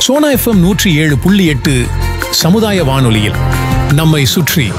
Sona FM நூற்றி ஏழு புள்ளி எட்டு சமுதாய வானொலியில் நம்மை சுற்றி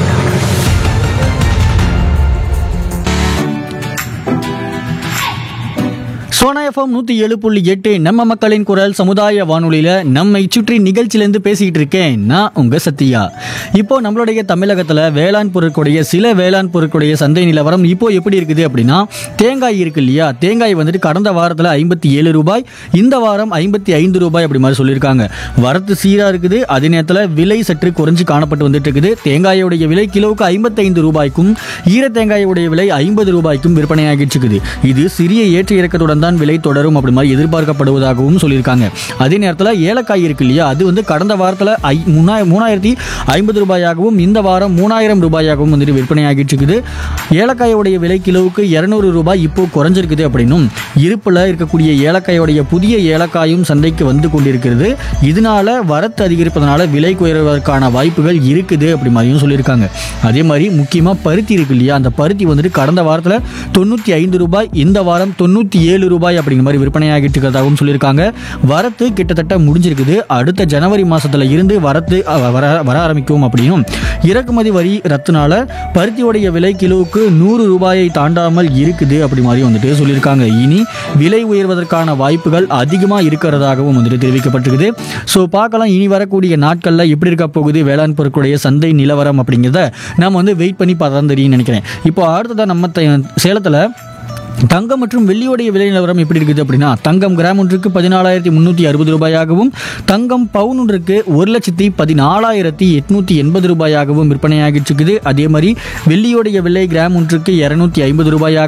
சோனா எஃப்எம் நூற்றி ஏழு புள்ளி எட்டு நம்ம மக்களின் குரல் சமுதாய வானொலியில் நம்மை சுற்றி நிகழ்ச்சியிலேருந்து பேசிக்கிட்டு இருக்கேன் நான் உங்கள் சத்யா இப்போ நம்மளுடைய தமிழகத்தில் வேளாண் பொருட்களுடைய சில வேளாண் பொருட்களுடைய சந்தை நிலவரம் இப்போ எப்படி இருக்குது அப்படின்னா தேங்காய் இருக்கு இல்லையா தேங்காய் வந்துட்டு கடந்த வாரத்தில் ஐம்பத்தி ஏழு ரூபாய் இந்த வாரம் ஐம்பத்தி ஐந்து ரூபாய் அப்படி மாதிரி சொல்லியிருக்காங்க வரத்து சீராக இருக்குது அதே நேரத்தில் விலை சற்று குறைஞ்சு காணப்பட்டு வந்துட்டு இருக்குது தேங்காயோடைய விலை கிலோவுக்கு ஐம்பத்தைந்து ரூபாய்க்கும் ஈர தேங்காயோடைய விலை ஐம்பது ரூபாய்க்கும் விற்பனையாகிட்டு இருக்குது இது சிறிய ஏற்ற இறக்கத்துடன் தான் விலை தொடரும் அப்படி மாதிரி எதிர்பார்க்கப்படுவதாகவும் சொல்லியிருக்காங்க அதே நேரத்தில் ஏலக்காய் இருக்கு இல்லையா அது வந்து கடந்த வாரத்தில் ஐ மூணாய மூணாயிரத்தி ஐம்பது ரூபாயாகவும் இந்த வாரம் மூணாயிரம் ரூபாயாகவும் வந்துட்டு விற்பனையாகிட்டு இருக்குது ஏலக்காயோடைய விலை கிலோவுக்கு இரநூறு ரூபாய் இப்போ குறைஞ்சிருக்குது அப்படின்னும் இருப்பில் இருக்கக்கூடிய ஏலக்காயோடைய புதிய ஏலக்காயும் சந்தைக்கு வந்து கொண்டிருக்கிறது இதனால வரத்து அதிகரிப்பதனால விலை குறைவதற்கான வாய்ப்புகள் இருக்குது அப்படி மாதிரியும் சொல்லியிருக்காங்க அதே மாதிரி முக்கியமாக பருத்தி இருக்கு இல்லையா அந்த பருத்தி வந்துட்டு கடந்த வாரத்தில் தொண்ணூற்றி ஐந்து ரூபாய் இந்த வாரம் தொண்ணூற்றி ஏழு ரூபாய் அப்படிங்கிற மாதிரி விற்பனையாகிட்டு இருக்கிறதாகவும் சொல்லியிருக்காங்க வரத்து கிட்டத்தட்ட முடிஞ்சிருக்குது அடுத்த ஜனவரி மாசத்துல இருந்து வரத்து அ, வர வர ஆரம்பிக்கும் அப்படின்னும் இறக்குமதி வரி ரத்துனால பருத்தியோடைய விலை கிலோவுக்கு நூறு ரூபாயை தாண்டாமல் இருக்குது அப்படி மாதிரி வந்துட்டு சொல்லியிருக்காங்க இனி விலை உயர்வதற்கான வாய்ப்புகள் அதிகமாக இருக்கிறதாகவும் வந்துட்டு தெரிவிக்கப்பட்டிருக்குது ஸோ பார்க்கலாம் இனி வரக்கூடிய நாட்களில் எப்படி இருக்க போகுது வேளாண் பொருட்களுடைய சந்தை நிலவரம் அப்படிங்கிறத நம்ம வந்து வெயிட் பண்ணி பார்த்தா தான் தெரியும்னு நினைக்கிறேன் இப்போ அடுத்ததாக நம்ம த- சேலத்தில் தங்கம் மற்றும் வெள்ளியோடைய விலை நிலவரம் எப்படி இருக்குது அப்படின்னா தங்கம் கிராம் ஒன்றுக்கு பதினாலாயிரத்தி முந்நூற்றி அறுபது ரூபாயாகவும் தங்கம் பவுன் ஒன்றுக்கு ஒரு லட்சத்தி பதினாலாயிரத்தி எட்நூற்றி எண்பது ரூபாயாகவும் விற்பனையாகிட்டு இருக்குது அதே மாதிரி வெள்ளியோடைய விலை கிராம் ஒன்றுக்கு இரநூத்தி ஐம்பது ரூபாயாக